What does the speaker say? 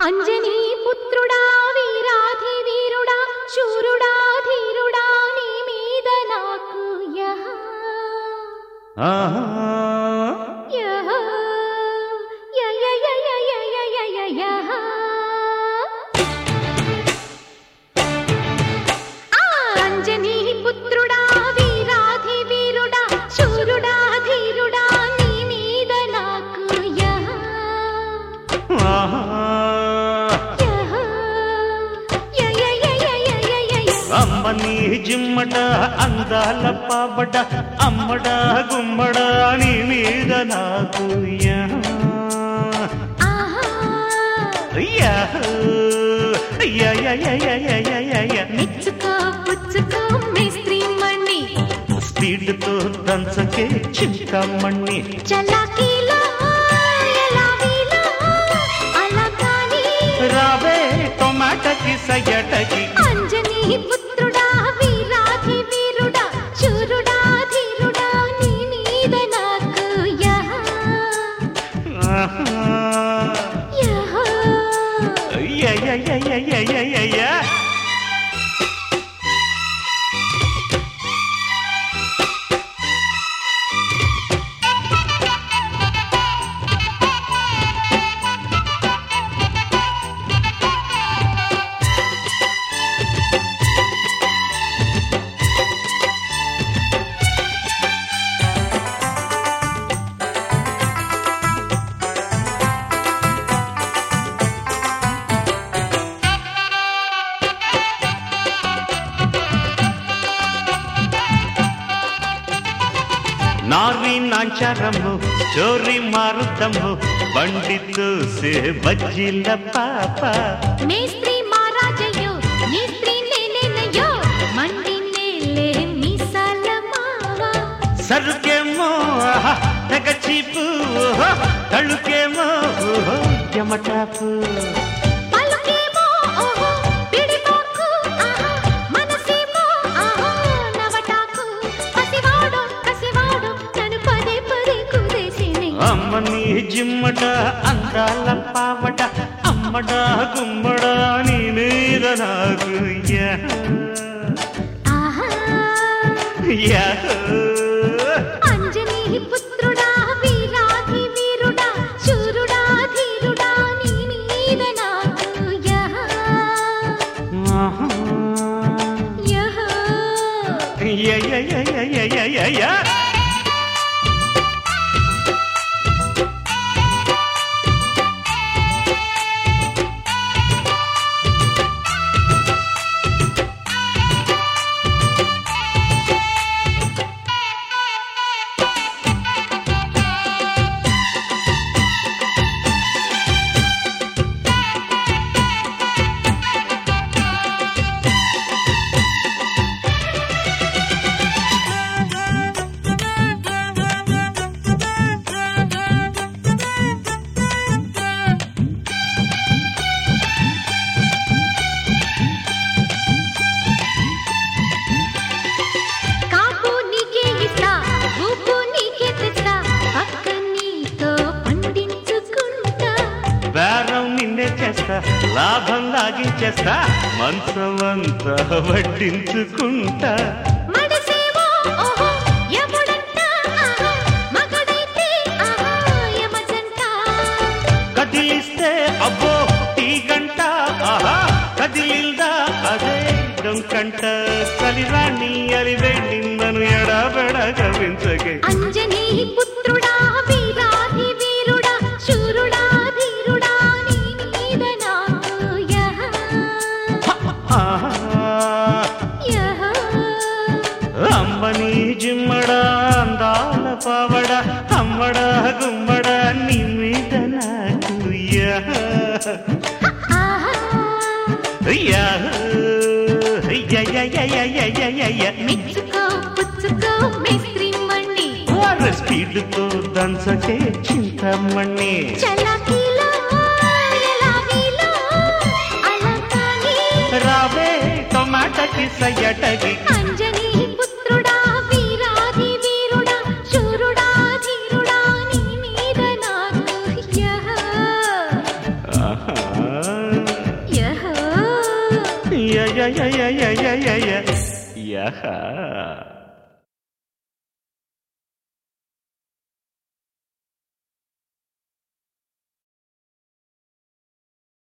అంజనీ పుత్రుడా వీరాధి వీరుడా శూరుడా ధీరుడా నీ మీద నాకు యహ ఆహా యహ య య య య య య య య యహ ఆ అంజనీ పుత్రుడా వీరాధి వీరుడా శూరుడా ధీరుడా నీ మీద నాకు యహ ఆహా యహ య య య య య య య య అమ్మ నీ జిమ్మట అందాల పాబట అమ్మడ గుమ్మడ నీ మీద నాకు యా. ఆహా యా. యా, యా, యా, యా, యా, యా, యా, యా. మెచ్చుకో పుచ్చుకో మేస్త్రి మణి స్పీడ్తో దంచకే చింతమణి చలాకీలో ఎలా వీలో అలా కానీ రావే టొమాటకి సయ్యటకి అంజనీ పుత్రుడా వీరాధి వీరుడా శూరుడా ధీరుడా నీ మీద నాకు యహ ఆహా. యహ యా, యా, యా, యా, యా, యా, యా, యా. ನಾರಿ ನಾಂಚಾರಮ್ಮು ಚೋರಿ ಮಾರುತ್ತಮ್ಮು ಬಂಡಿತ್ತು ಸೇ ಬಜ್ಜಿಲ್ಲ ಪಾಪ మేస్త్రి మారాజయ్యో నీ స్త్రీ నేనేనయ్యో మండి నేలే మీసాల మావా సరుకేమో ఆహా, తెగ చీపు ఓహో, తళుకేమో ఓహో, యమటాపు పలుకేమో ఓహో పిడిపోకు ఆహా మనసేమో ఆహా నవటాకు పసివాడు కసివాడు నన్ను పదే పదే కుదేసిని అమ్మ నీ జిమ్మట అందాల పావట అమ్మడ గుమ్మడ నీ మీద నాకు యా. ఆహా యా. అంజనీ పుత్రుడా వీరాధి వీరుడా శూరుడా ధీరుడా నీ మీద నాకు యహ ఆహా. యహ యా, యా, యా, యా, యా, యా, యా, యా. కాపు నీకే ఇస్తా ఊపు నీకే తెస్తా పక్క నీతో పండించుకుంటా బేరం నిన్నే చేస్తా లాభం లాగించేస్తా మంచమంతా వడ్డించుకుంటా మడిసేమో ఓహో యముడంట ఆహా మగడైతే ఆహా యమజంట కదిలిస్తే అబ్బో టీ గంట ఆహా కదిలిల్దా అదే డొంకంట కలిరాణి అలివే నిన్నను ఎడబెడ గవించగే అంజనీ పుత్రుడా వీరాధి వీరుడా శూరుడా ధీరుడా నీ మీద నాకు యహ ఆహా. యహ అమ్మని జిమ్మడా అందాల పావడ అమ్మడ గుమ్మడ నీ మీద నాకు యా. ఆహా యా. యా, యా, యా, యా, యా, యా, యా, యా. మెచ్చుకో పుచ్చుకో మేస్త్రి మణి వార స్పీడ్తో దంచకే చింతమణి చలాకీలో ఎలా వీలో అలా కానీ రావే టొమాటకి సయ్యటకి అంజనీ పుత్రుడా వీరాధి వీరుడా శూరుడా ధీరుడా నీ మీద నాకు యహ ఆహా యా యా యా యా యా యా యా యా